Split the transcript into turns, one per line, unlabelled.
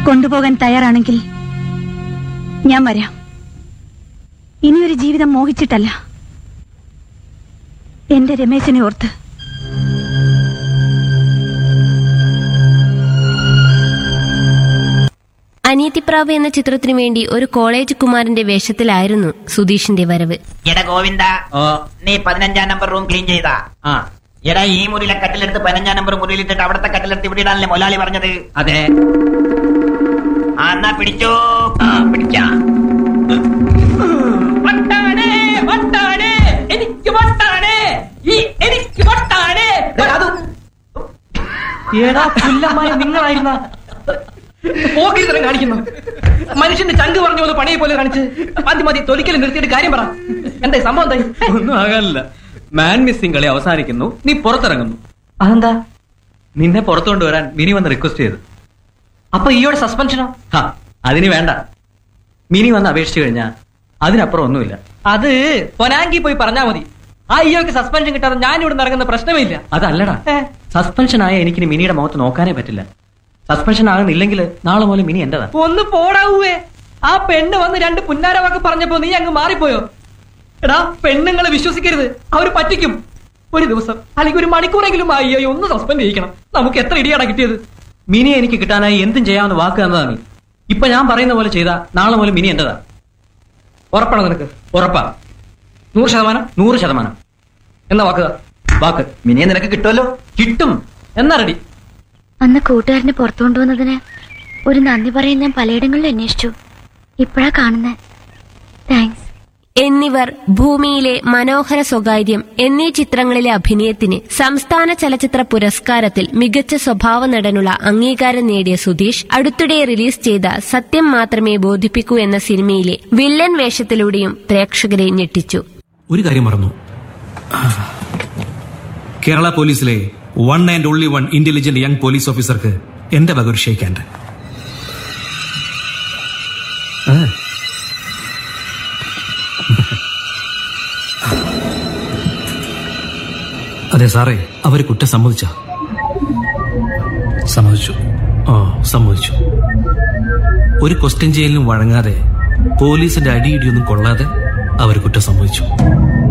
കൊണ്ടുപോകാൻ തയ്യാറാണെങ്കിൽ ഞാൻ വരാം ഇനിയൊരു ജീവിതം മോഹിച്ചിട്ടല്ല എന്റെ രമേശിനെ ഓർത്ത്
അനിയത്തിപ്രാവ് എന്ന ചിത്രത്തിനു വേണ്ടി ഒരു കോളേജ് കുമാരന്റെ വേഷത്തിലായിരുന്നു സുധീഷിന്റെ വരവ്
എടാ ഗോവിന്ദ നീ പതിനഞ്ചാം നമ്പർ റൂം ക്ലീൻ ചെയ്താ
ആ
എടാ ഈ മുറിയിലെ കട്ടിലെടുത്ത് പതിനഞ്ചാം നമ്പർ മുറിയിലിട്ടിട്ട് അവിടത്തെ കട്ടിലെടുത്ത് ഇവിടെ ഇടാനല്ലേ മൊലാളി പറഞ്ഞത്
അതെ
ആ എന്നാ പിടിച്ചോ ആ പിടിക്കാം
വട്ടാണ് വട്ടാണ് എനിക്ക് വട്ടാണ് ഈ എനിക്ക് വട്ടാണ് ഏടാ പുല്ലമായ നിങ്ങളായിരുന്ന പോക്കിരിത്തരം കാണിക്കുന്നു മനുഷ്യന്റെ ചങ്ക് പറഞ്ഞു പോലെ പണിയെ പോലെ കാണിച്ച് മതി മതി തൊലിക്കലും നിർത്തിയിട്ട് കാര്യം പറ എന്താ സംഭവം എന്തായി
ഒന്നും ആകാനില്ല മാൻ മിസ്സിംഗ് കളി അവസാനിക്കുന്നു നീ പുറത്തിറങ്ങുന്നു
അതെന്താ
നിന്നെ പുറത്തു കൊണ്ടുവരാൻ മിനി വന്ന് റിക്വസ്റ്റ് ചെയ്തു
അപ്പൊ ഈയോടെ സസ്പെൻഷനോ
ഹാ അതിന് വേണ്ട മിനി വന്ന് അപേക്ഷിച്ചു കഴിഞ്ഞാ അതിനപ്പുറം ഒന്നുമില്ല
അത് പൊനാങ്കി പോയി പറഞ്ഞാ മതി ആ ഈയോക്ക് സസ്പെൻഷൻ കിട്ടാതെ ഞാൻ ഇവിടെ ഇറങ്ങുന്ന പ്രശ്നമേ ഇല്ല
അതല്ലടാ
ഏ.
സസ്പെൻഷൻ ആയ എനിക്ക് മിനിയുടെ മുഖത്ത് നോക്കാനേ പറ്റില്ല സസ്പെൻഷൻ ആകുന്നില്ലെങ്കിൽ നാളെ മുതൽ മിനി എന്റേതാ
ഒന്ന് പോടാവൂവേ ആ പെണ്ണ് വന്ന് രണ്ട് പുന്നാര വാക്ക് പറഞ്ഞപ്പോ നീ അങ്ങ് മാറിപ്പോയോ എടാ പെണ്ണുങ്ങളെ വിശ്വസിക്കരുത് അവര് പറ്റിക്കും ഒരു ദിവസം അല്ലെങ്കിൽ ഒരു മണിക്കൂറെങ്കിലും ആ അയ്യോ ഒന്ന് സസ്പെൻഡ് ചെയ്യിക്കണം നമുക്ക് എത്ര ഇടിയാടാ കിട്ടിയത്
മിനി എനിക്ക് കിട്ടാനായി എന്തും ചെയ്യാവുന്ന വാക്ക് തന്നതാ നീ ഇപ്പൊ ഞാൻ പറയുന്ന പോലെ ചെയ്താ നാളെ മുതൽ മിനി എന്റേതാ
ഉറപ്പാണോ നിനക്ക്
ഉറപ്പാ
നൂറ് ശതമാനം
നൂറ് ശതമാനം
എന്നാ വാക്കുക
വാക്ക്
മിനിയെ നിനക്ക് കിട്ടുമല്ലോ
കിട്ടും
എന്നാ റെഡി
അന്ന് കൂട്ടുകാരനെ പുറത്തു കൊണ്ടുവന്നതിന് ഒരു നന്ദി പറയാൻ ഞാൻ പലയിടങ്ങളിൽ അന്വേഷിച്ചു ഇപ്പോഴാ കാണുന്നത് താങ്ക്സ്
എന്നിവർ ഭൂമിയിലെ മനോഹര സ്വകാര്യം എന്നീ ചിത്രങ്ങളിലെ അഭിനയത്തിന് സംസ്ഥാന ചലച്ചിത്ര പുരസ്കാരത്തിൽ മികച്ച സ്വഭാവ നടനുള്ള അംഗീകാരം നേടിയ സുധീഷ് അടുത്തിടെ റിലീസ് ചെയ്ത സത്യം മാത്രമേ ബോധിപ്പിക്കൂ എന്ന സിനിമയിലെ വില്ലൻ വേഷത്തിലൂടെയും പ്രേക്ഷകരെ ഞെട്ടിച്ചു
ഒരു കാര്യം മറന്നു കേരള പോലീസിലെ one and only one intelligent young police ഓഫീസർക്ക് എന്റെ വക ഒരു ഷെയ്ക്കാൻഡ് അതെ സാറേ അവര് കുറ്റം സമ്മതിച്ച സമ്മതിച്ചു ആ സമ്മതിച്ചു ഒരു ക്വസ്റ്റ്യൻ ചെയ്യലിനും വഴങ്ങാതെ പോലീസിന്റെ അടിയിടിയൊന്നും കൊള്ളാതെ അവർ കുറ്റം സമ്മതിച്ചു